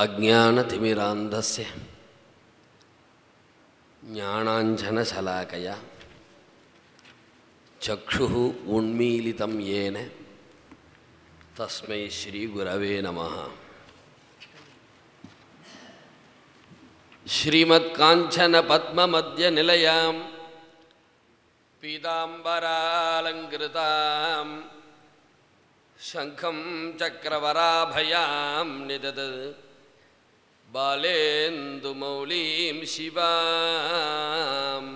अज्ञानतिमिरान्धस्य ज्ञानाञ्जनशलाकया चक्षुः उन्मीलितं येन तस्मै श्रीगुरवे नमः श्रीमत्काञ्चनपद्ममध्यनिलयां पीताम्बरालङ्कृतां शङ्खं चक्रवराभयां निदद बालेन्दुमौलीं शिवाम्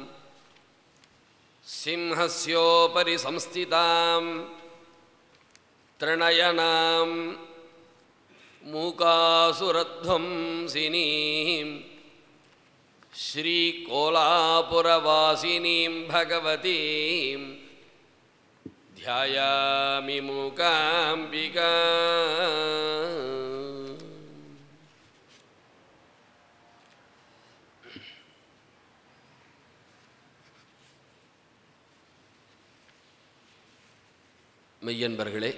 सिंहस्योपरि संस्थितां त्रणयनां मूकासुरध्वंसिनीं श्रीकोलापुरवासिनीं भगवतीं ध्यायामि मूकाम्बिका மெய்யன்பர்களே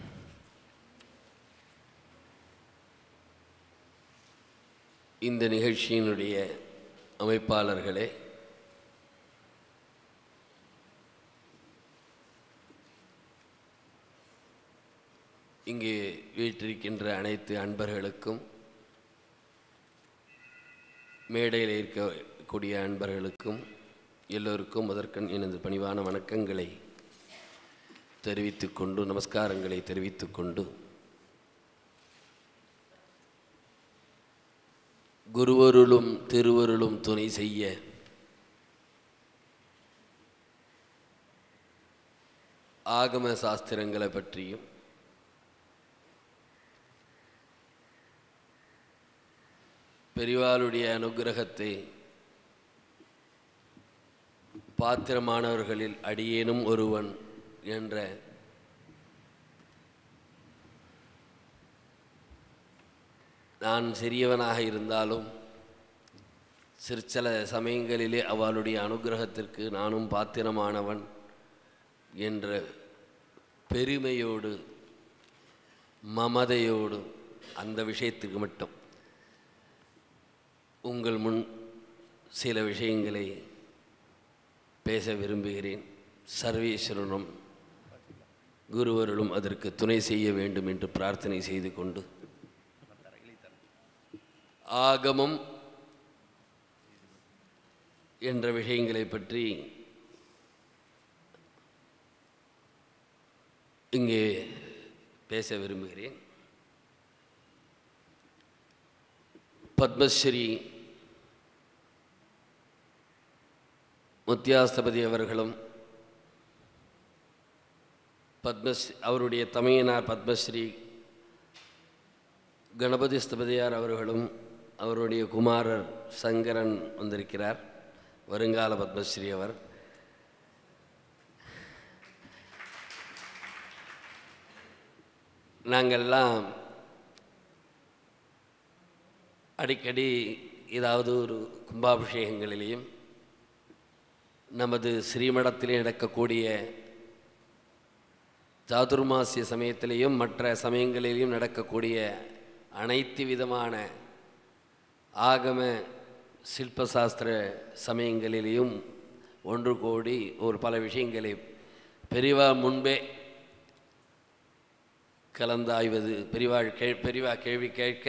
இந்த நிகழ்ச்சியினுடைய அமைப்பாளர்களே இங்கே வீற்றிருக்கின்ற அனைத்து அன்பர்களுக்கும் மேடையில் இருக்கக்கூடிய அன்பர்களுக்கும் எல்லோருக்கும் முதற்கண் எனது பணிவான வணக்கங்களை தெரிவித்துக்கொண்டு நமஸ்காரங்களை தெரிவித்துக்கொண்டு குருவருளும் திருவருளும் துணை செய்ய ஆகம சாஸ்திரங்களை பற்றியும் பெரிவாளுடைய அனுகிரகத்தை பாத்திரமானவர்களில் அடியேனும் ஒருவன் என்ற நான் சிறியவனாக இருந்தாலும் சிற்சில சமயங்களிலே அவளுடைய அனுகிரகத்திற்கு நானும் பாத்திரமானவன் என்ற பெருமையோடு மமதையோடு அந்த விஷயத்துக்கு மட்டும் உங்கள் முன் சில விஷயங்களை பேச விரும்புகிறேன் சர்வேஸ்வரனும் குருவருளும் அதற்கு துணை செய்ய வேண்டும் என்று பிரார்த்தனை செய்து கொண்டு ஆகமம் என்ற விஷயங்களை பற்றி இங்கே பேச விரும்புகிறேன் பத்மஸ்ரீ முத்தியாஸ்தபதி அவர்களும் பத்மஸ் அவருடைய தமையனார் பத்மஸ்ரீ கணபதி ஸ்தபதியார் அவர்களும் அவருடைய குமாரர் சங்கரன் வந்திருக்கிறார் வருங்கால பத்மஸ்ரீ அவர் நாங்கள்லாம் அடிக்கடி ஏதாவது ஒரு கும்பாபிஷேகங்களிலேயும் நமது ஸ்ரீமடத்திலே நடக்கக்கூடிய சாதுர்மாசிய சமயத்திலேயும் மற்ற சமயங்களிலேயும் நடக்கக்கூடிய அனைத்து விதமான ஆகம சில்பசாஸ்திர சமயங்களிலேயும் ஒன்று கோடி ஒரு பல விஷயங்களை பெரிவா முன்பே கலந்தாய்வது பெரிவா கே பெரிவா கேள்வி கேட்க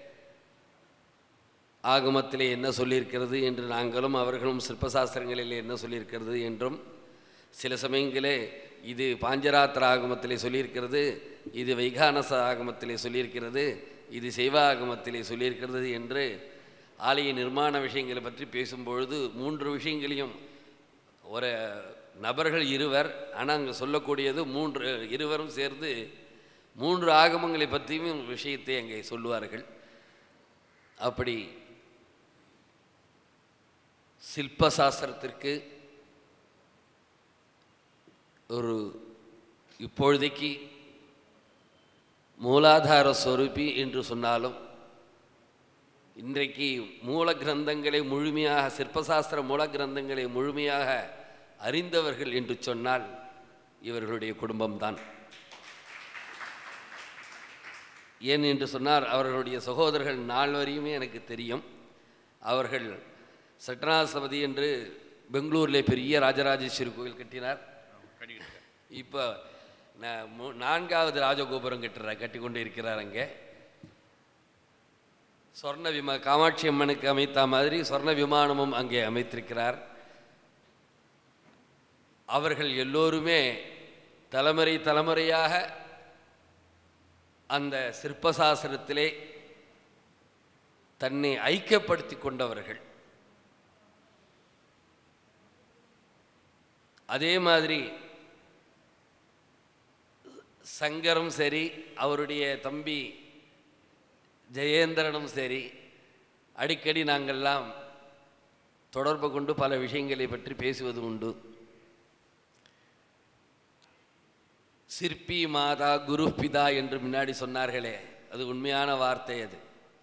ஆகமத்திலே என்ன சொல்லியிருக்கிறது என்று நாங்களும் அவர்களும் சிற்பசாஸ்திரங்களிலே என்ன சொல்லியிருக்கிறது என்றும் சில சமயங்களே இது பாஞ்சராத்திர ஆகமத்திலே சொல்லியிருக்கிறது இது வைகானச ஆகமத்திலே சொல்லியிருக்கிறது இது சைவ ஆகமத்திலே சொல்லியிருக்கிறது என்று ஆலய நிர்மாண விஷயங்களை பற்றி பேசும்பொழுது மூன்று விஷயங்களையும் ஒரு நபர்கள் இருவர் ஆனால் அங்கே சொல்லக்கூடியது மூன்று இருவரும் சேர்ந்து மூன்று ஆகமங்களை பற்றியும் விஷயத்தை அங்கே சொல்லுவார்கள் அப்படி சில்பசாஸ்திரத்திற்கு ஒரு இப்பொழுதைக்கு மூலாதார ஸ்வரூபி என்று சொன்னாலும் இன்றைக்கு மூல கிரந்தங்களை முழுமையாக சிற்பசாஸ்திர மூல கிரந்தங்களை முழுமையாக அறிந்தவர்கள் என்று சொன்னால் இவர்களுடைய குடும்பம்தான் ஏன் என்று சொன்னார் அவர்களுடைய சகோதரர்கள் நாள் வரையுமே எனக்கு தெரியும் அவர்கள் சட்டநாசபதி என்று பெங்களூரிலே பெரிய ராஜராஜேஸ்வரி கோயில் கட்டினார் இப்போ நா- மு- நான்காவது ராஜகோபுரம் கட்டுறார் கட்டி கொண்டு இருக்கிறார் அங்கே சொர்ண விமா காமாட்சி அம்மனுக்கு அமைத்த மாதிரி சொர்ண விமானமும் அங்கே அமைத்திருக்கிறார் அவர்கள் எல்லோருமே தலைமுறை தலைமுறையாக அந்த சிற்பசாஸ்திரத்திலே தன்னை ஐக்கியப்படுத்தி கொண்டவர்கள் அதே மாதிரி சங்கரும் சரி அவருடைய தம்பி ஜெயேந்திரனும் சரி அடிக்கடி நாங்கள்லாம் தொடர்பு கொண்டு பல விஷயங்களை பற்றி பேசுவது உண்டு சிற்பி மாதா குரு பிதா என்று முன்னாடி சொன்னார்களே அது உண்மையான வார்த்தை அது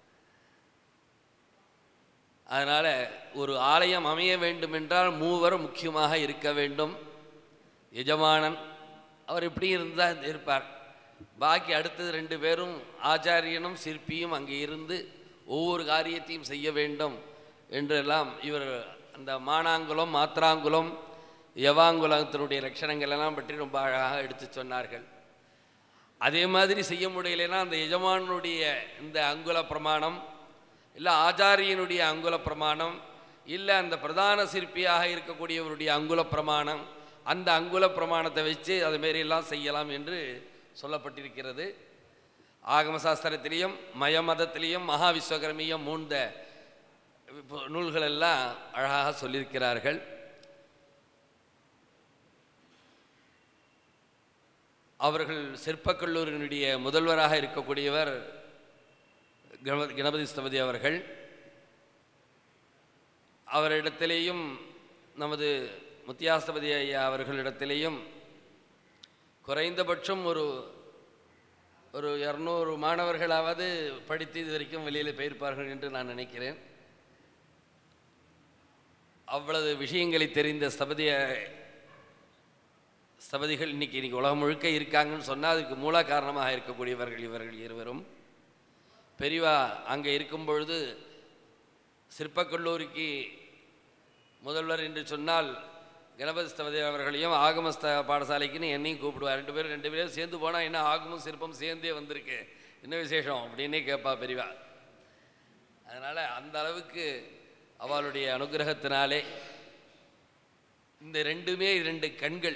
அதனால் ஒரு ஆலயம் அமைய வேண்டுமென்றால் மூவர் முக்கியமாக இருக்க வேண்டும் எஜமானன் அவர் இப்படி இருந்தால் இருப்பார் பாக்கி அடுத்தது ரெண்டு பேரும் ஆச்சாரியனும் சிற்பியும் அங்கே இருந்து ஒவ்வொரு காரியத்தையும் செய்ய வேண்டும் என்றெல்லாம் இவர் அந்த மானாங்குளம் மாத்திராங்குளம் யவாங்குலத்தினுடைய லட்சணங்கள் எல்லாம் பற்றி ரொம்ப அழகாக எடுத்து சொன்னார்கள் அதே மாதிரி செய்ய முடியலைன்னா அந்த எஜமானுடைய இந்த அங்குல பிரமாணம் இல்லை ஆச்சாரியனுடைய அங்குல பிரமாணம் இல்லை அந்த பிரதான சிற்பியாக இருக்கக்கூடியவருடைய அங்குல பிரமாணம் அந்த அங்குல பிரமாணத்தை வச்சு அது மாரியெல்லாம் செய்யலாம் என்று சொல்லப்பட்டிருக்கிறது ஆகம சாஸ்திரத்திலையும் மயமதத்திலையும் மகா விஸ்வகர்மியம் மூந்த நூல்கள் எல்லாம் அழகாக சொல்லியிருக்கிறார்கள் அவர்கள் சிற்பக் கல்லூரியினுடைய முதல்வராக இருக்கக்கூடியவர் கணபதி கணபதி ஸ்தபதி அவர்கள் அவரிடத்திலேயும் நமது முத்தியாஸ்தபதி ஐயா அவர்களிடத்திலேயும் குறைந்தபட்சம் ஒரு ஒரு இரநூறு மாணவர்களாவது படித்து இது வரைக்கும் வெளியில் போயிருப்பார்கள் என்று நான் நினைக்கிறேன் அவ்வளவு விஷயங்களை தெரிந்த ஸ்தபதிய ஸ்தபதிகள் இன்னைக்கு இன்னைக்கு உலகம் முழுக்க இருக்காங்கன்னு சொன்னால் அதுக்கு மூல காரணமாக இருக்கக்கூடியவர்கள் இவர்கள் இருவரும் பெரியவா அங்கே இருக்கும் பொழுது சிற்பக் கல்லூரிக்கு முதல்வர் என்று சொன்னால் கணபதி ஸ்தபதி அவர்களையும் ஆகமஸ்த பாடசாலைக்குன்னு என்னையும் கூப்பிடுவார் ரெண்டு பேரும் ரெண்டு பேரும் சேர்ந்து போனால் என்ன ஆகமும் சிற்பம் சேர்ந்தே வந்திருக்கு என்ன விசேஷம் அப்படின்னே கேட்பா பெரியவா அதனால் அந்த அளவுக்கு அவளுடைய அனுகிரகத்தினாலே இந்த ரெண்டுமே இரண்டு கண்கள்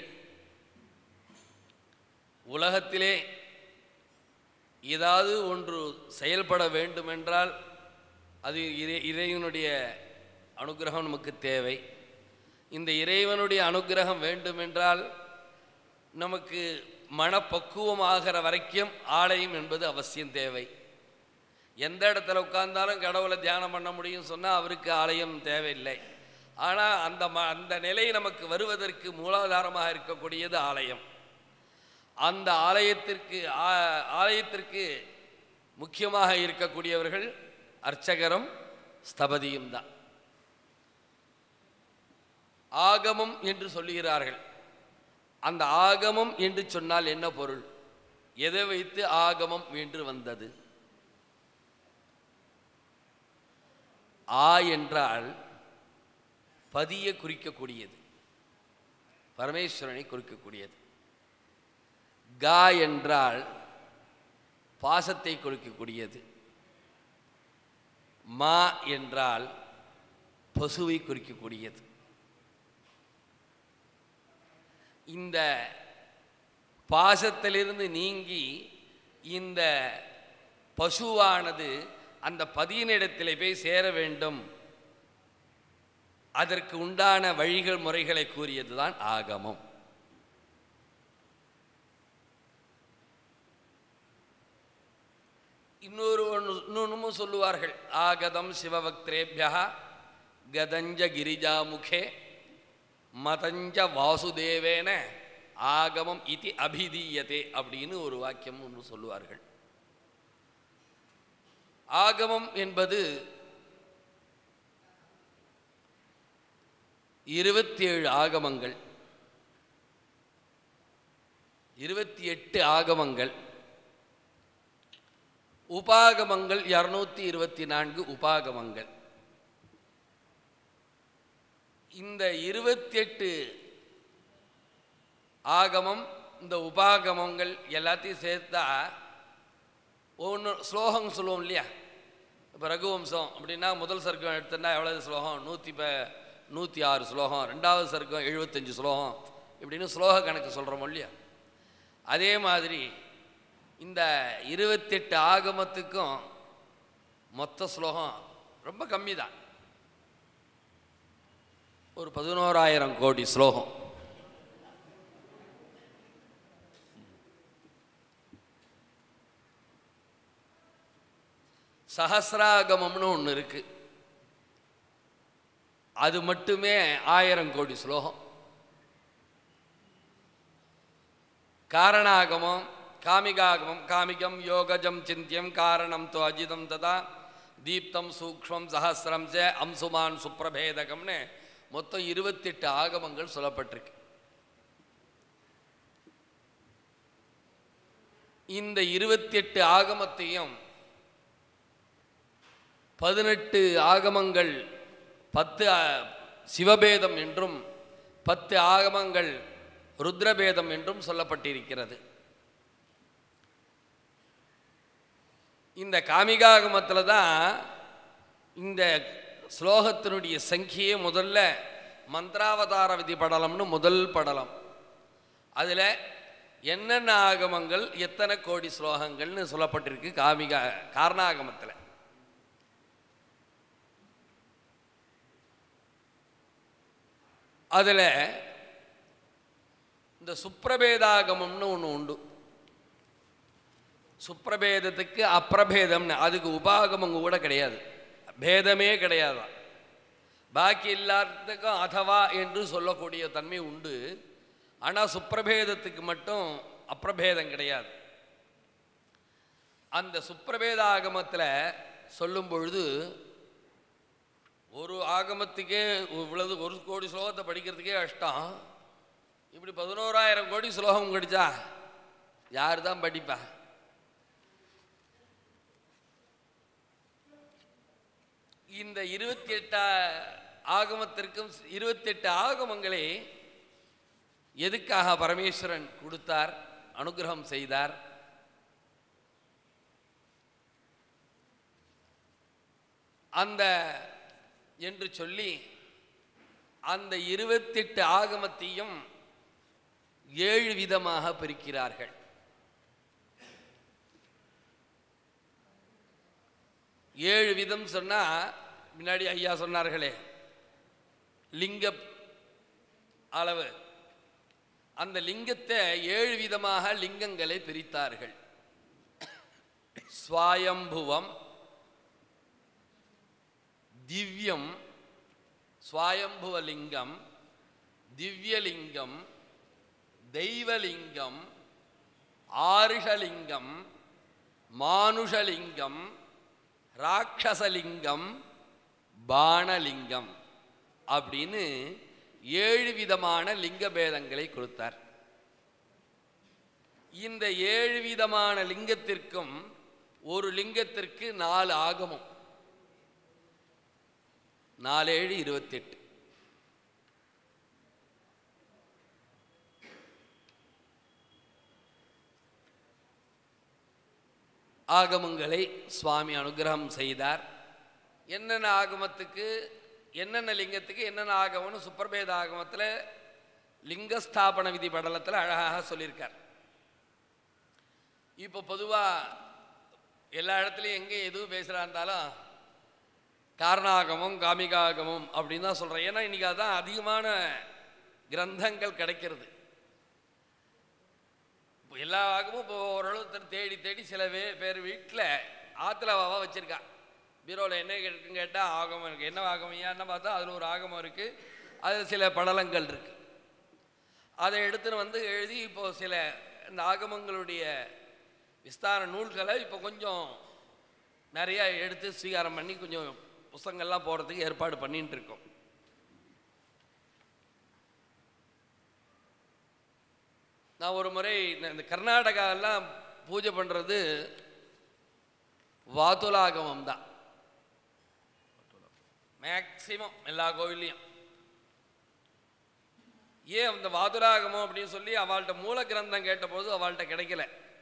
உலகத்திலே ஏதாவது ஒன்று செயல்பட வேண்டுமென்றால் அது இறை இறைவனுடைய அனுகிரகம் நமக்கு தேவை இந்த இறைவனுடைய அனுகிரகம் வேண்டுமென்றால் நமக்கு மனப்பக்குவமாகிற வரைக்கும் ஆலயம் என்பது அவசியம் தேவை எந்த இடத்துல உட்கார்ந்தாலும் கடவுளை தியானம் பண்ண முடியும் சொன்னால் அவருக்கு ஆலயம் தேவையில்லை ஆனால் அந்த ம அந்த நிலை நமக்கு வருவதற்கு மூலாதாரமாக இருக்கக்கூடியது ஆலயம் அந்த ஆலயத்திற்கு ஆ- ஆலயத்திற்கு முக்கியமாக இருக்கக்கூடியவர்கள் அர்ச்சகரும் ஸ்தபதியும் தான் ஆகமம் என்று சொல்லுகிறார்கள் அந்த ஆகமம் என்று சொன்னால் என்ன பொருள் எதை வைத்து ஆகமம் என்று வந்தது ஆ என்றால் பதியை குறிக்கக்கூடியது பரமேஸ்வரனை குறிக்கக்கூடியது கா என்றால் பாசத்தை குறிக்கக்கூடியது மா என்றால் பசுவை குறிக்கக்கூடியது இந்த பாசத்திலிருந்து நீங்கி இந்த பசுவானது அந்த பதியினிடத்திலே போய் சேர வேண்டும் அதற்கு உண்டான வழிகள் முறைகளை கூறியதுதான் ஆகமம் இன்னொரு ஒன்று இன்னொன்னும் சொல்லுவார்கள் ஆகதம் சிவபக்திரேபியா கதஞ்ச கிரிஜாமுகே மதஞ்ச வாசுதேவேன ஆகமம் இதி அபிதீயதே அப்படின்னு ஒரு வாக்கியம் ஒன்று சொல்லுவார்கள் ஆகமம் என்பது இருபத்தி ஏழு ஆகமங்கள் இருபத்தி எட்டு ஆகமங்கள் உபாகமங்கள் இரநூத்தி இருபத்தி நான்கு உபாகமங்கள் இந்த இருபத்தெட்டு ஆகமம் இந்த உபாகமங்கள் எல்லாத்தையும் சேர்த்தா ஒன்று ஸ்லோகம் சொல்லுவோம் இல்லையா இப்போ ரகுவம்சம் அப்படின்னா முதல் சர்க்கம் எடுத்தோன்னா எவ்வளவு ஸ்லோகம் நூற்றி ப நூற்றி ஆறு ஸ்லோகம் ரெண்டாவது சர்க்கம் எழுபத்தஞ்சு ஸ்லோகம் இப்படின்னு ஸ்லோக கணக்கு சொல்கிறோம் இல்லையா அதே மாதிரி இந்த இருபத்தெட்டு ஆகமத்துக்கும் மொத்த ஸ்லோகம் ரொம்ப கம்மி தான் ஒரு பதினோராயிரம் கோடி ஸ்லோகம் சஹசிராகமம்னு ஒன்று இருக்கு அது மட்டுமே ஆயிரம் கோடி ஸ்லோகம் காரணாகமம் காமிகாகமம் காமிகம் யோகஜம் சிந்தியம் காரணம் தோ அஜிதம் ததா தீப்தம் சூக்ஷ்மம் சஹசிரம் ச அம்சுமான் சுப்ரபேதகம்னு மொத்தம் இருபத்தெட்டு ஆகமங்கள் சொல்லப்பட்டிருக்கு இந்த இருபத்தெட்டு ஆகமத்தையும் பதினெட்டு ஆகமங்கள் பத்து அ- சிவபேதம் என்றும் பத்து ஆகமங்கள் ருத்ரபேதம் என்றும் சொல்லப்பட்டிருக்கிறது இந்த காமிகாகமத்தில் தான் இந்த ஸ்லோகத்தினுடைய சங்கியே முதல்ல மந்திராவதார விதி படலம்னு முதல் படலம் அதில் என்னென்ன ஆகமங்கள் எத்தனை கோடி ஸ்லோகங்கள்னு சொல்லப்பட்டிருக்கு காமிகா காரணாகமத்தில் அதில் இந்த சுப்ரபேதாகமம்னு ஒன்று உண்டு சுப்ரபேதத்துக்கு அப்பிரபேதம்னு அதுக்கு உபாகமங்க கூட கிடையாது பேதமே கிடையாதான் பாக்கி எல்லாத்துக்கும் அதவா என்று சொல்லக்கூடிய தன்மை உண்டு ஆனால் சுப்ரபேதத்துக்கு மட்டும் அப்பிரபேதம் கிடையாது அந்த சுப்ரபேத ஆகமத்தில் சொல்லும் பொழுது ஒரு ஆகமத்துக்கே இவ்வளவு ஒரு கோடி ஸ்லோகத்தை படிக்கிறதுக்கே கஷ்டம் இப்படி பதினோராயிரம் கோடி ஸ்லோகம் கிடைச்சா யார் தான் படிப்பா இந்த இருபத்தி எட்டு ஆகமத்திற்கும் இருபத்தெட்டு ஆகமங்களே எதுக்காக பரமேஸ்வரன் கொடுத்தார் அனுகிரகம் செய்தார் அந்த என்று சொல்லி அந்த இருபத்தெட்டு ஆகமத்தையும் ஏழு விதமாக பிரிக்கிறார்கள் ஏழு விதம் சொன்னா முன்னாடி ஐயா சொன்னார்களே லிங்க அளவு அந்த லிங்கத்தை ஏழு விதமாக லிங்கங்களை பிரித்தார்கள் ஸ்வாயம்புவம் திவ்யம் ஸ்வாயம்புவலிங்கம் திவ்யலிங்கம் தெய்வலிங்கம் ஆருஷலிங்கம் மானுஷலிங்கம் ராட்சசலிங்கம் பாணலிங்கம் அப்படின்னு ஏழு விதமான லிங்க பேதங்களை கொடுத்தார் இந்த ஏழு விதமான லிங்கத்திற்கும் ஒரு லிங்கத்திற்கு நாலு ஆகமம் நாலேழு இருபத்தெட்டு ஆகமங்களை சுவாமி அனுகிரகம் செய்தார் என்னென்ன ஆகமத்துக்கு என்னென்ன லிங்கத்துக்கு என்னென்ன ஆகமம்னு சுப்பிரபேத ஆகமத்தில் லிங்கஸ்தாபன விதி படலத்தில் அழகாக சொல்லியிருக்கார் இப்போ பொதுவாக எல்லா இடத்துலையும் எங்கே எதுவும் பேசுகிறா இருந்தாலும் காரணாகமம் காமிகாகமம் அப்படின்னு தான் சொல்கிறேன் ஏன்னா இன்றைக்கி அதுதான் அதிகமான கிரந்தங்கள் கிடைக்கிறது இப்போ எல்லா ஆகமும் இப்போ ஓரளவு தே- தேடி தேடி சில வே பேர் வீட்டில் ஆத்திரவாவாக வச்சுருக்கா பீரோவில் என்ன இருக்குன்னு கேட்டால் ஆகமம் இருக்குது என்ன ஆகமையான்னு பார்த்தா அதில் ஒரு ஆகமம் இருக்குது அதில் சில படலங்கள் இருக்குது அதை எடுத்துன்னு வந்து எழுதி இப்போ சில இந்த ஆகமங்களுடைய விஸ்தார நூல்களை இப்போ கொஞ்சம் நிறையா எடுத்து ஸ்வீகாரம் பண்ணி கொஞ்சம் புஸ்தகங்கள்லாம் போகிறதுக்கு ஏற்பாடு பண்ணிட்டு இருக்கோம் நான் ஒரு முறை இந்த- இந்த கர்நாடகாலாம் பூஜை பண்ணுறது வாதுலாகமம் தான் மேக்சிமம் எல்லா கோவில்லையும் ஏன் அந்த வாதுராகமம் அப்படின்னு சொல்லி அவள்கிட்ட மூல கிரந்தம் கேட்டபோது அவள்கிட்ட கிடைக்கல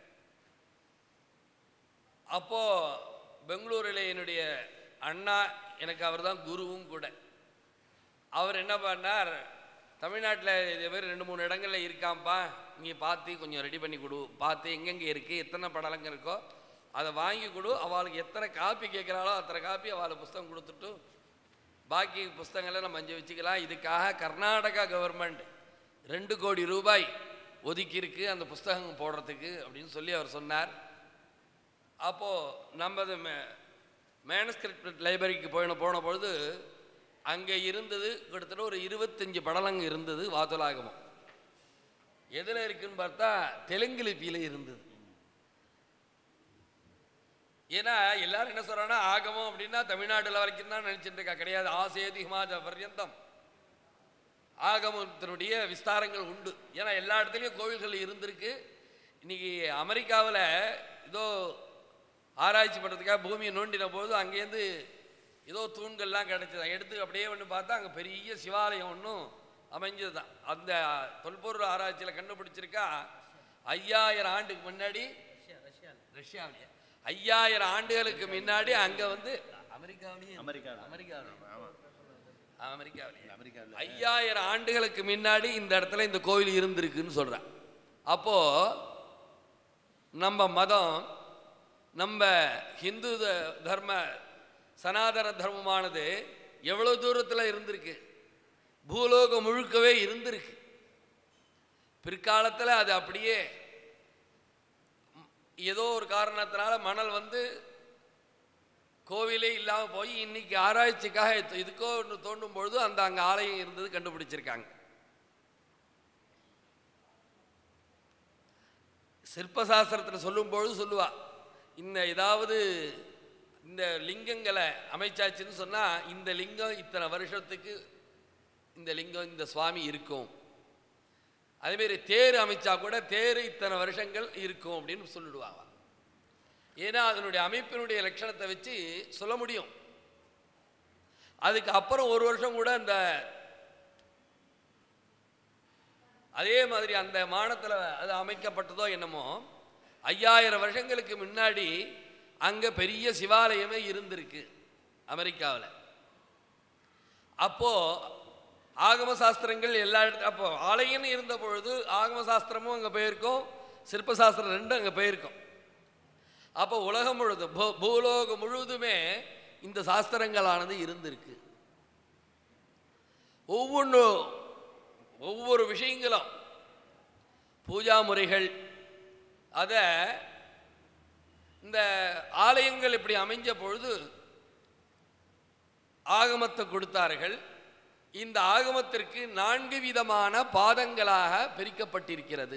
அப்போ பெங்களூரில் என்னுடைய அண்ணா எனக்கு அவர் தான் குருவும் கூட அவர் என்ன பண்ணார் தமிழ்நாட்டில் இதே மாதிரி ரெண்டு மூணு இடங்கள்ல இருக்காம்ப்பா நீ பார்த்து கொஞ்சம் ரெடி பண்ணி கொடு பார்த்து எங்கெங்கே இருக்குது எத்தனை படலங்க இருக்கோ அதை வாங்கி கொடு அவளுக்கு எத்தனை காப்பி கேட்குறாளோ அத்தனை காப்பி அவளுக்கு புஸ்தகம் கொடுத்துட்டு பாக்கி புஸ்தகங்களை நம்ம அஞ்சு வச்சுக்கலாம் இதுக்காக கர்நாடகா கவர்மெண்ட் ரெண்டு கோடி ரூபாய் ஒதுக்கி இருக்கு அந்த புஸ்தகம் போடுறதுக்கு அப்படின்னு சொல்லி அவர் சொன்னார் அப்போது நம்ம மேனஸ்கிரிப்ட் லைப்ரரிக்கு போயின போன பொழுது அங்கே இருந்தது கிட்டத்தட்ட ஒரு இருபத்தஞ்சு படலங்க இருந்தது வாத்துலாகமம் எதில் இருக்குன்னு பார்த்தா தெலுங்கு லிபியில் இருந்தது ஏன்னா எல்லாரும் என்ன சொல்றாங்கன்னா ஆகமம் அப்படின்னா தமிழ்நாடுல வரைக்கும் தான் நினைச்சிட்டு இருக்கா கிடையாது ஆசேதி ஹிமாச்சல பர்யந்தம் ஆகமத்தினுடைய விஸ்தாரங்கள் உண்டு ஏன்னா எல்லா இடத்துலையும் கோவில்கள் இருந்திருக்கு இன்னைக்கு அமெரிக்காவில் ஏதோ ஆராய்ச்சி பண்ணுறதுக்காக பூமியை நோண்டின போது அங்கேருந்து ஏதோ தூண்கள்லாம் கிடைச்சது எடுத்து அப்படியே ஒன்று பார்த்தா அங்கே பெரிய சிவாலயம் ஒன்றும் அமைஞ்சது தான் அந்த தொல்பொருள் ஆராய்ச்சியில் கண்டுபிடிச்சிருக்கா ஐயாயிரம் ஆண்டுக்கு முன்னாடி ரஷ்யாவிலேயே ஐயாயிரம் ஆண்டுகளுக்கு முன்னாடி அங்கே வந்து அமெரிக்காவிலேயே அமெரிக்காவில். அமெரிக்காவிலேயே அமெரிக்காவிலேயே அமெரிக்காவில் ஐயாயிரம் ஆண்டுகளுக்கு முன்னாடி இந்த இடத்துல இந்த கோயில் இருந்திருக்குன்னு சொல்கிறேன் அப்போ நம்ம மதம் நம்ம ஹிந்து த- தர்ம சனாதன தர்மமானது எவ்வளோ தூரத்தில் இருந்திருக்கு பூலோகம் முழுக்கவே இருந்திருக்கு பிற்காலத்தில் அது அப்படியே ம், ஏதோ ஒரு காரணத்தினால மணல் வந்து கோவிலே இல்லாமல் போய் இன்னைக்கு ஆராய்ச்சிக்காக இது- இதுக்கோ ஒன்று தோண்டும் பொழுது அந்த அங்கே ஆலயம் இருந்தது கண்டுபிடிச்சிருக்காங்க சிற்பசாஸ்திரத்தில் சொல்லும் பொழுது சொல்லுவா இந்த ஏதாவது இந்த லிங்கங்களை அமைச்சாச்சுன்னு சொன்னால் இந்த லிங்கம் இத்தனை வருஷத்துக்கு இந்த லிங்கம் இந்த சுவாமி இருக்கும் அதேமாரி தேர் அமைச்சா கூட தேர் இத்தனை வருஷங்கள் இருக்கும் அப்படின்னு சொல்லிடுவாங்க ஏன்னா அதனுடைய அமைப்பினுடைய லட்சணத்தை வச்சு சொல்ல முடியும் அதுக்கு அப்புறம் ஒரு வருஷம் கூட அந்த அதே மாதிரி அந்த மானத்தில் அது அமைக்கப்பட்டதோ என்னமோ ஐயாயிரம் வருஷங்களுக்கு முன்னாடி அங்கே பெரிய சிவாலயமே இருந்திருக்கு அமெரிக்காவில் அப்போ ஆகம சாஸ்திரங்கள் எல்லா இடத்து அப்போ ஆலயம்னு இருந்த பொழுது ஆகம சாஸ்திரமும் அங்கே போயிருக்கும் சிற்ப சாஸ்திரம் ரெண்டும் அங்கே போயிருக்கும் அப்போ உலகம் முழுது பூ- பூலோகம் முழுவதுமே இந்த சாஸ்திரங்களானது இருந்திருக்கு ஒவ்வொன்றும் ஒவ்வொரு விஷயங்களும் பூஜா முறைகள் அதை இந்த ஆலயங்கள் இப்படி அமைஞ்ச பொழுது ஆகமத்தை கொடுத்தார்கள் இந்த ஆகமத்திற்கு நான்கு விதமான பாதங்களாக பிரிக்கப்பட்டிருக்கிறது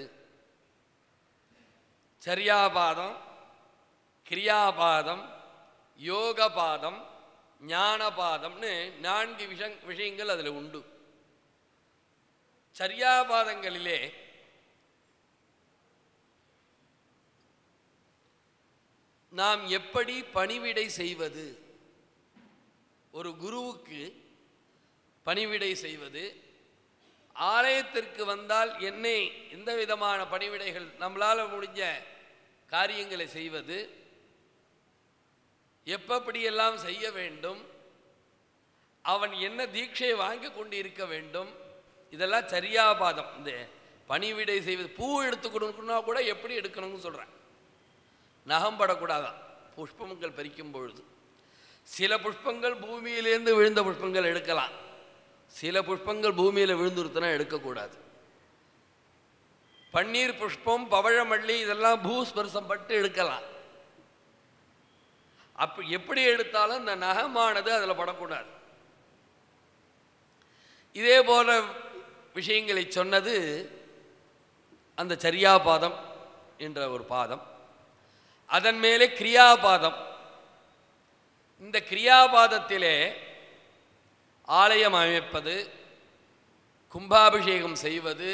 சரியாபாதம் கிரியாபாதம் யோகபாதம் ஞானபாதம்னு நான்கு விஷங் விஷயங்கள் அதில் உண்டு சரியாபாதங்களிலே நாம் எப்படி பணிவிடை செய்வது ஒரு குருவுக்கு பணிவிடை செய்வது ஆலயத்திற்கு வந்தால் என்னை எந்த விதமான பணிவிடைகள் நம்மளால் முடிஞ்ச காரியங்களை செய்வது எப்படியெல்லாம் செய்ய வேண்டும் அவன் என்ன தீட்சையை வாங்கி கொண்டு இருக்க வேண்டும் இதெல்லாம் சரியாபாதம் இந்த பணிவிடை செய்வது பூ எடுத்து கொடுக்கணும்னா கூட எப்படி எடுக்கணும்னு சொல்கிறேன் நகம் படக்கூடாதான் புஷ்பங்கள் பறிக்கும் பொழுது சில புஷ்பங்கள் பூமியிலேருந்து விழுந்த புஷ்பங்கள் எடுக்கலாம் சில புஷ்பங்கள் பூமியில் விழுந்துருத்துனா எடுக்கக்கூடாது பன்னீர் புஷ்பம் பவழமல்லி இதெல்லாம் பூஸ்பர்சம் பட்டு எடுக்கலாம் அப்ப எப்படி எடுத்தாலும் இந்த நகமானது அதில் படக்கூடாது இதே போல விஷயங்களை சொன்னது அந்த சரியாபாதம் என்ற ஒரு பாதம் அதன் மேலே கிரியாபாதம் இந்த கிரியாபாதத்திலே ஆலயம் அமைப்பது கும்பாபிஷேகம் செய்வது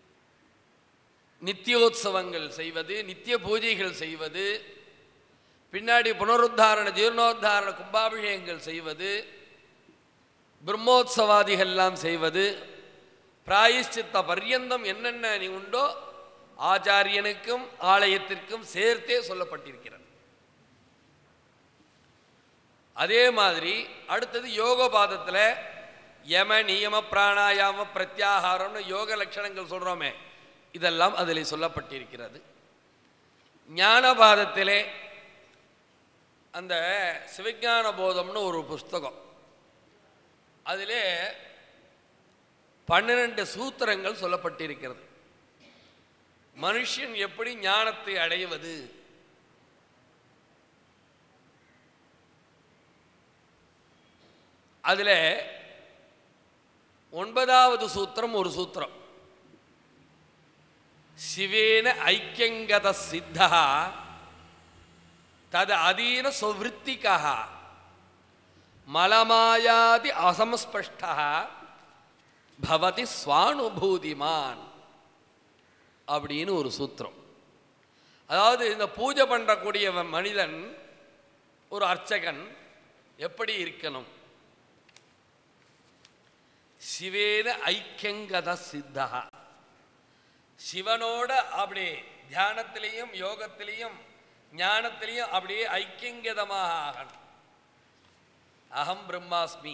நித்தியோத்சவங்கள் செய்வது நித்திய பூஜைகள் செய்வது பின்னாடி புனருத்தாரண ஜீர்ணோத்தாரண கும்பாபிஷேகங்கள் செய்வது பிரம்மோத்சவாதிகள்லாம் செய்வது பிராயஷ்சித்த பர்யந்தம் என்னென்ன நீ உண்டோ ஆச்சாரியனுக்கும் ஆலயத்திற்கும் சேர்த்தே சொல்லப்பட்டிருக்கிறது அதே மாதிரி அடுத்தது யோகபாதத்தில் யம நியம பிராணாயாம பிரத்யாகாரம்னு யோக லட்சணங்கள் சொல்கிறோமே இதெல்லாம் அதில் சொல்லப்பட்டிருக்கிறது ஞானபாதத்திலே அந்த சிவஞான போதம்னு ஒரு புஸ்தகம் அதிலே பன்னிரண்டு சூத்திரங்கள் சொல்லப்பட்டிருக்கிறது மனுஷன் எப்படி ஞானத்தை அடைவது அதில் ஒன்பதாவது சூத்திரம் ஒரு சூத்திரம் சிவேன ஐக்கியங்கத சித்தா தது அதீன சுவృத்திகா மலமாயாதி அசம்ஸ்பஷ்டா பவதி ஸ்வானுபூதிமான் அப்படின்னு ஒரு சூத்திரம் அதாவது இந்த பூஜை பண்ணக்கூடிய மனிதன் ஒரு அர்ச்சகன் எப்படி இருக்கணும் சிவேன ஐக்கியங்கத சித்தா சிவனோட அப்படி தியானத்திலையும் யோகத்திலையும் ஞானத்திலையும் அப்படியே ஐக்கியங்கதமாக ஆகணும் அகம் பிரம்மாஸ்மி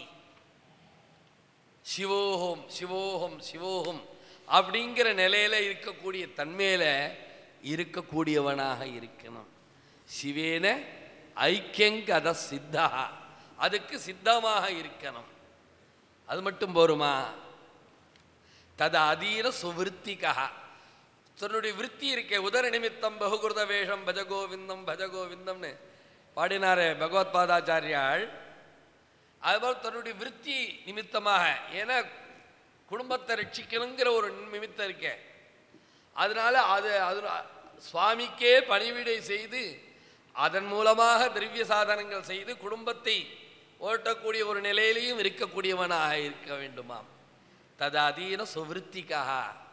சிவோஹம் சிவோஹம் சிவோஹம் அப்படிங்கிற நிலையில இருக்கக்கூடிய தன்மையில இருக்கக்கூடியவனாக இருக்கணும் சிவேன ஐக்கியங்கத சித்தா அதுக்கு சித்தமாக இருக்கணும் அது மட்டும் போருமா தது அதீன சுவிருத்திகா தன்னுடைய விருத்தி இருக்கே உதர நிமித்தம் பகுகிருத வேஷம் பஜகோவிந்தம் பஜகோவிந்தம்னு பாடினாரே பகவத் பாதாச்சாரியாள் அதுபோல் தன்னுடைய விருத்தி நிமித்தமாக ஏன்னா குடும்பத்தை ரட்சிக்கணுங்கிற ஒரு நிமித்தம் இருக்கே அதனால அது அது சுவாமிக்கே பணிவிடை செய்து அதன் மூலமாக திரவிய சாதனங்கள் செய்து குடும்பத்தை ஓட்டக்கூடிய ஒரு நிலையிலையும் இருக்கக்கூடியவனாக இருக்க வேண்டுமாம் ததாதீன சுவிருத்திக்காக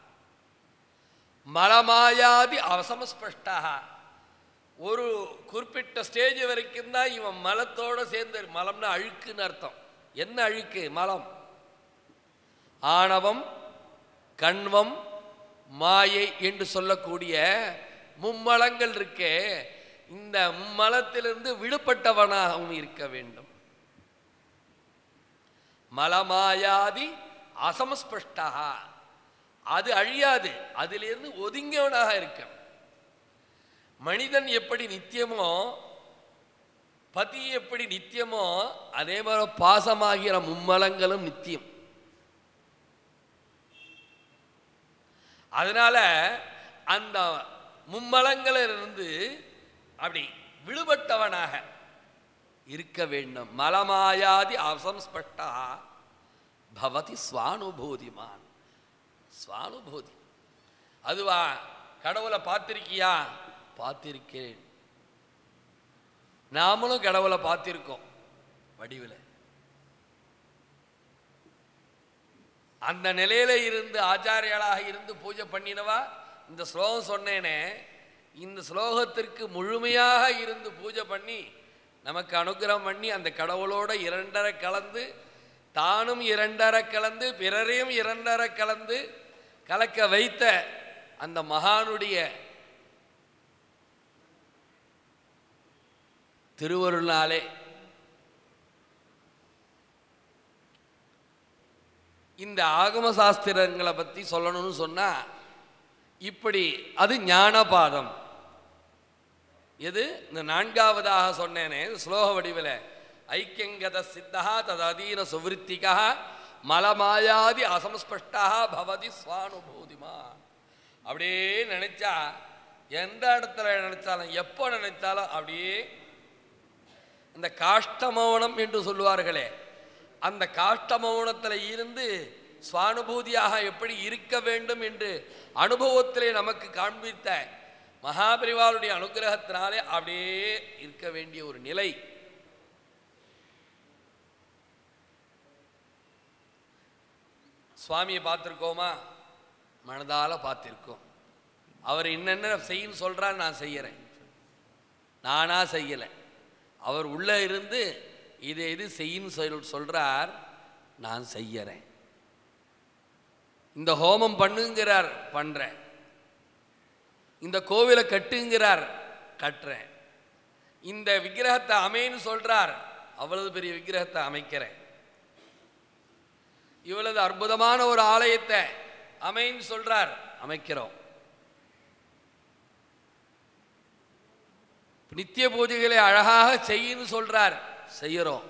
மலமாயாதி அவசமஸ்பஷ்டாக ஒரு குறிப்பிட்ட ஸ்டேஜ் வரைக்கும் தான் இவன் மலத்தோட சேர்ந்து மலம்னா அழுக்குன்னு அர்த்தம் என்ன அழுக்கு மலம் ஆணவம் கண்வம் மாயை என்று சொல்லக்கூடிய மும்மலங்கள் இருக்கே இந்த மும்மலத்திலிருந்து விடுபட்டவனாகவும் இருக்க வேண்டும் மலமாயாதி அசமஸ்பஷ்டா அது அழியாது அதிலிருந்து ஒதுங்கியவனாக இருக்க மனிதன் எப்படி நித்தியமோ பதி எப்படி நித்தியமோ அதே மாதிரி பாசமாகிற மும்மலங்களும் நித்தியம் அதனால அந்த மும்மலங்களிலிருந்து அப்படி விடுபட்டவனாக இருக்க வேண்டும் மலமாயாதி அசம்ஸ்பஷ்டா பவதி ஸ்வானுபூதிமான் ஸ்வானுபூதி அதுவா கடவுளை பார்த்திருக்கியா பார்த்திருக்கேன் நாமளும் கடவுளை பார்த்திருக்கோம் வடிவில் அந்த நிலையில இருந்து ஆச்சாரியாளாக இருந்து பூஜை பண்ணினவா இந்த ஸ்லோகம் சொன்னேனே இந்த ஸ்லோகத்திற்கு முழுமையாக இருந்து பூஜை பண்ணி நமக்கு அனுகிரகம் பண்ணி அந்த கடவுளோட இரண்டரை கலந்து தானும் இரண்டரை கலந்து பிறரையும் இரண்டரை கலந்து கலக்க வைத்த அந்த மகானுடைய திருவருளாலே இந்த ஆகம சாஸ்திரங்களை பற்றி சொல்லணும்னு சொன்னா இப்படி அது ஞானபாதம் எது இந்த நான்காவதாக சொன்னேனே ஸ்லோக வடிவில் ஐக்கியங்கத சித்தா தததீன சுவிருத்திகா மலமாயாதி அசம்ஸ்பஷ்டா பவதி ஸ்வானுபூதிமா அப்படியே நினைச்சா எந்த இடத்துல நினைச்சாலும் எப்போ நினைச்சாலும் அப்படியே இந்த காஷ்டமௌனம் என்று சொல்லுவார்களே அந்த காஷ்டமௌனத்தில் இருந்து சுவானுபூதியாக எப்படி இருக்க வேண்டும் என்று அனுபவத்திலே நமக்கு காண்பித்த மகாபரிவாருடைய அனுகிரகத்தினாலே அப்படியே இருக்க வேண்டிய ஒரு நிலை சுவாமியை பார்த்துருக்கோமா மனதால பார்த்திருக்கோம் அவர் என்னென்ன செய்யன்னு சொல்றான்னு நான் செய்யறேன் நானா செய்யலை அவர் உள்ளே இருந்து இதை இது செய்யுன்னு சொல் சொல்கிறார் நான் செய்யறேன் இந்த ஹோமம் பண்ணுங்கிறார் பண்ணுறேன் இந்த கோவிலை கட்டுங்கிறார் கட்டுறேன் இந்த விக்கிரகத்தை அமைன்னு சொல்றார் அவ்வளவு பெரிய விக்கிரகத்தை அமைக்கிறேன் இவ்வளவு அற்புதமான ஒரு ஆலயத்தை அமைன்னு சொல்றார் அமைக்கிறோம் நித்திய பூஜைகளை அழகாக செய்யுன்னு சொல்றார் செய்யறோம்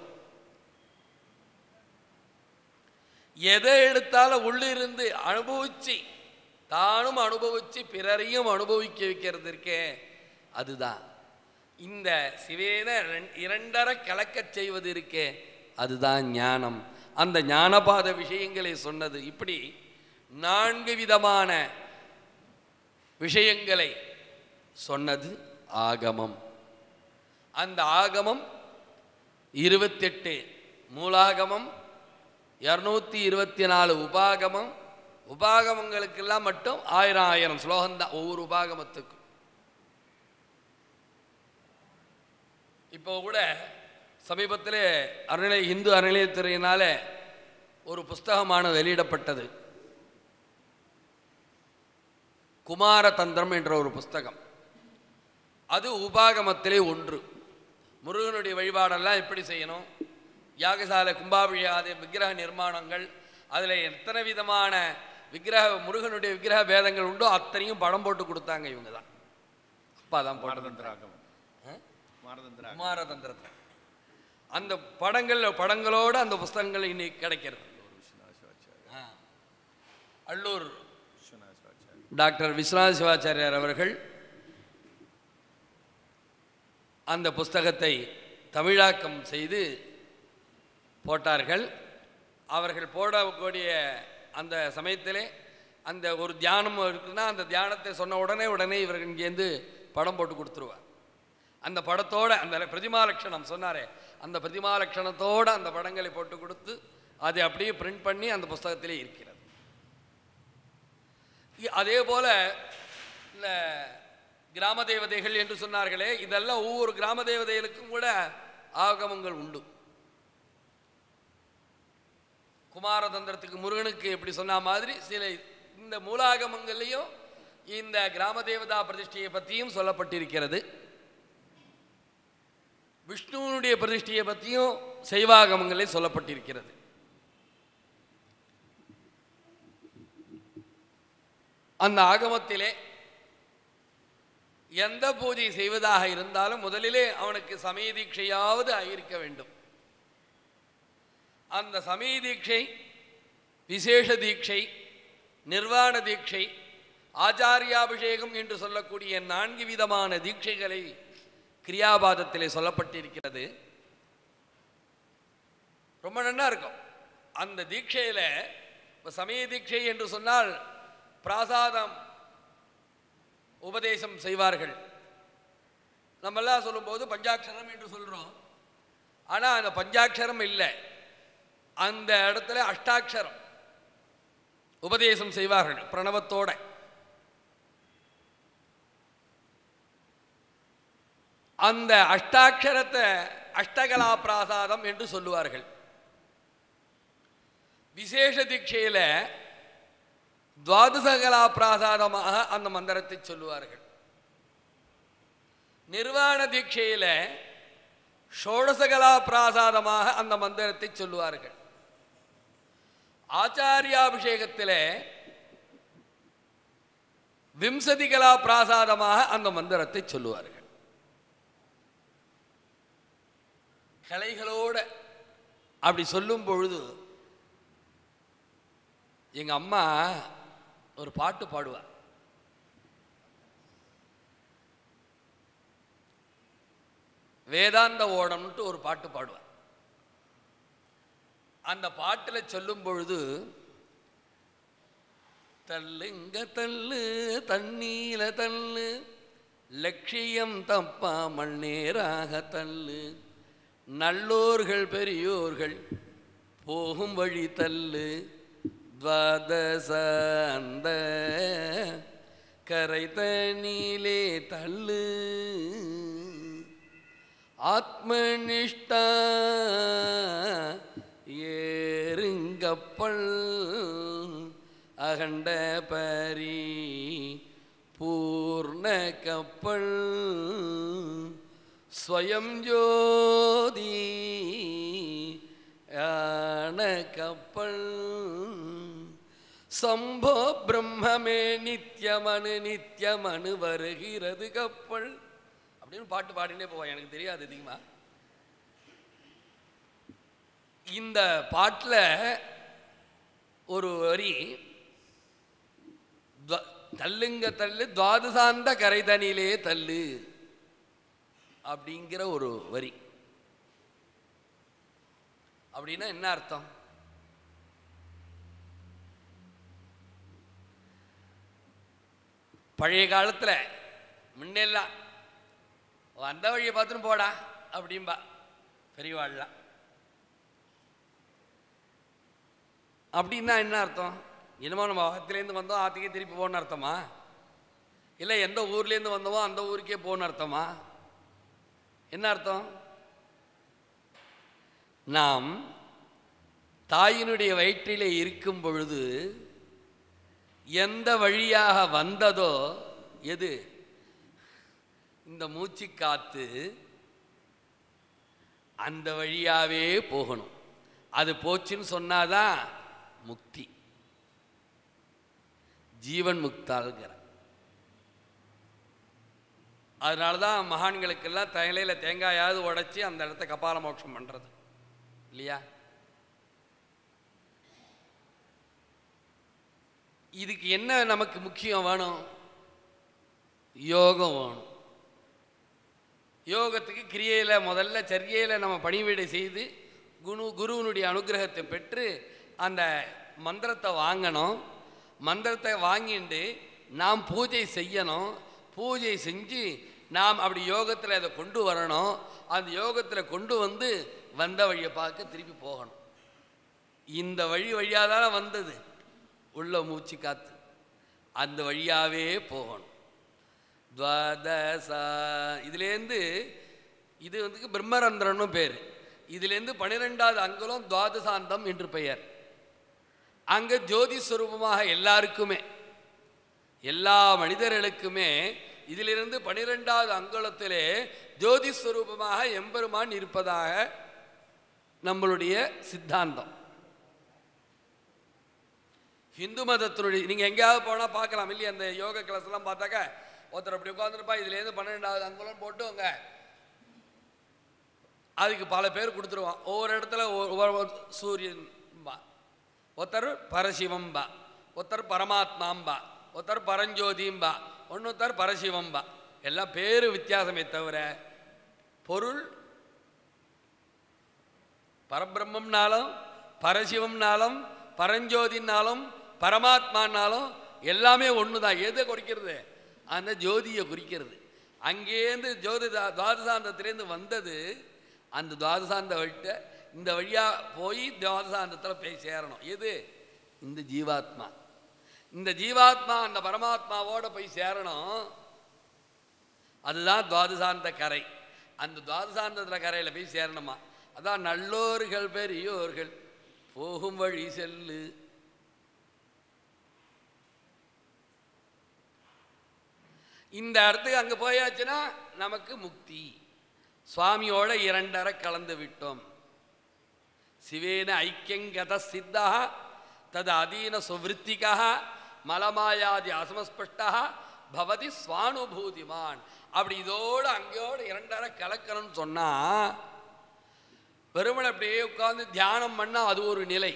எதை எடுத்தாலும் உள்ளிருந்து அனுபவிச்சு தானும் அனுபவிச்சு பிறரையும் அனுபவிக்க வைக்கிறது இருக்கே அதுதான் இந்த சிவேன ரெண்- இரண்டரை கலக்கச் செய்வது இருக்கே அதுதான் ஞானம் அந்த ஞானபாத விஷயங்களை சொன்னது இப்படி நான்கு விதமான விஷயங்களை சொன்னது ஆகமம் அந்த ஆகமம் இருபத்தெட்டு மூலாகமம் இரநூத்தி இருபத்தி நாலு உபாகமம் உபாகமங்களுக்கெல்லாம் மட்டும் ஆயிரம் ஆயிரம் ஸ்லோகம்தான் ஒவ்வொரு உபாகமத்துக்கும் இப்போ கூட சமீபத்தில் அறநிலை இந்து அறநிலையத்துறையினால ஒரு புஸ்தகமான வெளியிடப்பட்டது குமாரதந்திரம் என்ற ஒரு புஸ்தகம் அது உபாகமத்திலே ஒன்று முருகனுடைய வழிபாடெல்லாம் எப்படி செய்யணும் யாகசாலை கும்பாபிஷேகாதி விக்கிரக நிர்மாணங்கள் அதில் எத்தனை விதமான விக்கிரக முருகனுடைய விக்கிரக பேதங்கள் உண்டோ அத்தனையும் படம் போட்டு கொடுத்தாங்க இவங்க தான் அப்பா தான் போட்டு மாரதந்திராகம் மாரதந்திராகம் குமாரதந்திரத்தை அந்த படங்கள் படங்களோடு அந்த புஸ்தகங்கள் இன்னைக்கு கிடைக்கிறது ஆ. அள்ளூர் டாக்டர் விஸ்வநாத சிவாச்சாரியார் அவர்கள் அந்த புஸ்தகத்தை தமிழாக்கம் செய்து போட்டார்கள் அவர்கள் போடக்கூடிய அந்த சமயத்திலே அந்த ஒரு தியானம் இருக்குன்னா அந்த தியானத்தை சொன்ன உடனே உடனே இவர்கள் இங்கேருந்து படம் போட்டு கொடுத்துருவார் அந்த படத்தோட அந்த பிரதிமா லட்சணம் சொன்னாரே அந்த பிரதிமா லட்சணத்தோட அந்த படங்களை போட்டு கொடுத்து அதை அப்படியே பிரிண்ட் பண்ணி அந்த புஸ்தகத்திலே இருக்கிறது இ- அதே போல இந்த கிராம தேவதைகள் என்று சொன்னார்களே இதெல்லாம் ஒவ்வொரு கிராம தேவதைகளுக்கும் கூட ஆகமங்கள் உண்டு குமாரதந்திரத்துக்கு முருகனுக்கு எப்படி சொன்ன மாதிரி சில இந்த மூலாகமங்கள்லையும் இந்த கிராம தேவதா பிரதிஷ்டையை பற்றியும் சொல்லப்பட்டிருக்கிறது விஷ்ணுவனுடைய பிரதிஷ்டையை பற்றியும் சைவாகமங்களில் சொல்லப்பட்டிருக்கிறது அந்த ஆகமத்திலே எந்த பூஜை செய்வதாக இருந்தாலும் முதலிலே அவனுக்கு சமய தீட்சையாவது ஆகியிருக்க வேண்டும் அந்த சமய தீட்சை விசேஷ தீட்சை நிர்வாண தீட்சை ஆச்சாரியாபிஷேகம் என்று சொல்லக்கூடிய நான்கு விதமான தீட்சைகளை கிரியாபாதத்திலே சொல்லப்பட்டிருக்கிறது ரொம்ப நன்னா இருக்கும் அந்த தீட்சையில இப்ப சமய தீட்சை என்று சொன்னால் பிராசாதம் உபதேசம் செய்வார்கள் நம்மெல்லாம் சொல்லும்போது பஞ்சாட்சரம் என்று சொல்றோம் ஆனா அந்த பஞ்சாட்சரம் இல்லை அந்த இடத்துல அஷ்டாட்சரம் உபதேசம் செய்வார்கள் பிரணவத்தோட அந்த அஷ்டாட்சரத்தை அஷ்டகலா பிராசாதம் என்று சொல்லுவார்கள் விசேஷ தீட்சையில துவாதசகலா பிராசாதமாக அந்த மந்திரத்தை சொல்லுவார்கள் நிர்வாண தீட்சையில ஷோடசகலா பிராசாதமாக அந்த மந்திரத்தை சொல்லுவார்கள் ஆச்சாரியாபிஷேகத்தில் விம்சதிகலா பிராசாதமாக அந்த மந்திரத்தை சொல்லுவார்கள் கலைகளோட அப்படி சொல்லும் பொழுது எங்க அம்மா ஒரு பாட்டு பாடுவார் வேதாந்த ஓடம்ன்ட்டு ஒரு பாட்டு பாடுவார் அந்த பாட்டில் சொல்லும் பொழுது தள்ளுங்க தள்ளு தண்ணீல தள்ளு லட்சியம் தப்பா மண்ணேராக தள்ளு நல்லோர்கள் பெரியோர்கள் போகும் வழி தள்ளு துவாதச அந்த கரை தண்ணீலே தள்ளு ஆத்மனிஷ்ட ஏறுங்கப்பள் அகண்ட பரி பூர்ண கப்பல் ஸ்வயம் ஜோதி யான கப்பல் சம்போ பிரம்மமே நித்தியமனு நித்தியமனு வருகிறது கப்பல் அப்படின்னு பாட்டு பாடினே போவான் எனக்கு தெரியாது அதிகமா இந்த பாட்டில் ஒரு வரி துவ- தள்ளுங்க தள்ளு துவாதசாந்த கரைதனிலே தள்ளு அப்படிங்கிற ஒரு வரி அப்படின்னா என்ன அர்த்தம் பழைய காலத்தில் முன்னெல்லாம் வந்த வழியை பார்த்துன்னு போடா அப்படிம்பா பெரியவாள்லாம் அப்படின்னா என்ன அர்த்தம் என்னமோ நம்ம ஆத்துலேருந்து வந்தோம் ஆத்துக்கே திருப்பி போகணும்னு அர்த்தமா இல்லை எந்த ஊர்லேருந்து வந்தோமோ அந்த ஊருக்கே போகணும்னு அர்த்தமா என்ன அர்த்தம் நாம் தாயினுடைய வயிற்றிலே இருக்கும் பொழுது எந்த வழியாக வந்ததோ எது இந்த மூச்சு காத்து அந்த வழியாவே போகணும் அது போச்சுன்னு சொன்னாதான் முக்தி ஜீவன் முக்தாள்கிற அதனால தான் மகான்களுக்கெல்லாம் தலையில் தேங்காயாவது உடைச்சி அந்த இடத்த கபால மோட்சம் பண்ணுறது இல்லையா இதுக்கு என்ன நமக்கு முக்கியம் வேணும் யோகம் வேணும் யோகத்துக்கு கிரியையில் முதல்ல சரியையில் நம்ம பணிவிடை செய்து குரு குருவினுடைய அனுகிரகத்தை பெற்று அந்த மந்திரத்தை வாங்கணும் மந்திரத்தை வாங்கிட்டு நாம் பூஜை செய்யணும் பூஜை செஞ்சு நாம் அப்படி யோகத்தில் அதை கொண்டு வரணும் அந்த யோகத்தில் கொண்டு வந்து வந்த வழியை பார்க்க திருப்பி போகணும் இந்த வழி வழியாக தானே வந்தது உள்ள மூச்சு காத்து அந்த வழியாகவே போகணும் துவாதசா இதுலேருந்து இது வந்து பிரம்மரந்திரன்னு பேர் இதுலேருந்து பன்னிரெண்டாவது அங்குலம் துவாதசாந்தம் என்று பெயர் அங்கே ஜோதி ஸ்வரூபமாக எல்லாருக்குமே எல்லா மனிதர்களுக்குமே இதிலிருந்து பனிரெண்டாவது அங்குலத்திலே ஜோதி ஸ்வரூபமாக எம்பெருமான் இருப்பதாக நம்மளுடைய சித்தாந்தம் ஹிந்து மதத்தினுடைய நீங்கள் எங்கேயாவது போனால் பார்க்கலாம் இல்லையா அந்த யோக கிளாஸ்லாம் பார்த்தாக்க ஒருத்தர் அப்படி உட்காந்துருப்பா இதுலேருந்து பன்னெண்டாவது அங்குலம் போட்டுவங்க அதுக்கு பல பேர் கொடுத்துருவான் ஒவ்வொரு இடத்துல ஒவ்வொரு சூரியன் பா ஒருத்தர் பரசிவம்பா ஒருத்தர் பரமாத்மாம்பா ஒருத்தர் பரஞ்சோதிம்பா ஒன்னொருத்தர் பரசிவம்பா எல்லாம் பேர் வித்தியாசமே தவிர பொருள் பரபிரம்மம்னாலும் பரசிவம்னாலும் பரஞ்சோதினாலும் பரமாத்மானாலும் எல்லாமே ஒன்று தான் எதை குறிக்கிறது அந்த ஜோதியை குறிக்கிறது அங்கேருந்து ஜோதி தா- துவாதசாந்தத்திலேருந்து வந்தது அந்த துவாதசாந்த வழிட்ட இந்த வழியாக போய் துவாதசாந்தத்தில் போய் சேரணும் எது இந்த ஜீவாத்மா இந்த ஜீவாத்மா அந்த பரமாத்மாவோட போய் சேரணும் அதுதான் துவாதசாந்த கரை அந்த துவாதசாந்தத்தில் கரையில் போய் சேரணுமா அதான் நல்லோர்கள் பெரியோர்கள் போகும் வழி செல்லு இந்த இடத்துக்கு அங்கே போயாச்சுன்னா நமக்கு முக்தி சுவாமியோட இரண்டரை கலந்து விட்டோம் சிவேன ஐக்கியங்கத சித்தா தது அதீன சுவருத்திகா மலமாயாதி அசமஸ்பஷ்டா பவதி சுவானுபூதிமான் அப்படி இதோடு அங்கேயோடு இரண்டரை கலக்கணும்னு சொன்னா வெறுமனை அப்படியே உட்கார்ந்து தியானம் பண்ணா அது ஒரு நிலை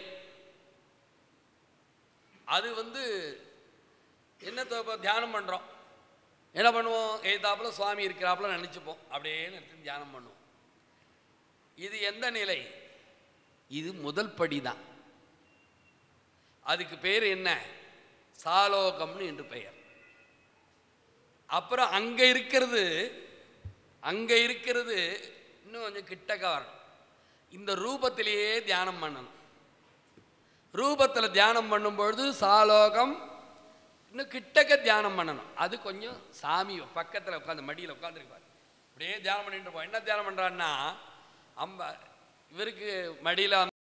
அது வந்து என்ன இப்போ தியானம் பண்ணுறோம் என்ன பண்ணுவோம் எய்தாப்புல சுவாமி இருக்கிறாப்புல நினச்சிப்போம் அப்படியே நிறுத்தி தியானம் பண்ணுவோம் இது எந்த நிலை இது முதல் படி தான் அதுக்கு பேர் என்ன சாலோகம்னு என்று பெயர் அப்புறம் அங்கே இருக்கிறது அங்கே இருக்கிறது இன்னும் கொஞ்சம் கிட்டக்க வரணும் இந்த ரூபத்திலேயே தியானம் பண்ணணும் ரூபத்தில் தியானம் பண்ணும்பொழுது சாலோகம் இன்னும் கிட்டக்க தியானம் பண்ணணும் அது கொஞ்சம் சாமி பக்கத்தில் உட்காந்து மடியில் உட்காந்துருப்பார் அப்படியே தியானம் பண்ணிட்டு இருப்போம் என்ன தியானம் பண்ணுறான்னா அம்ப இவருக்கு மடியில்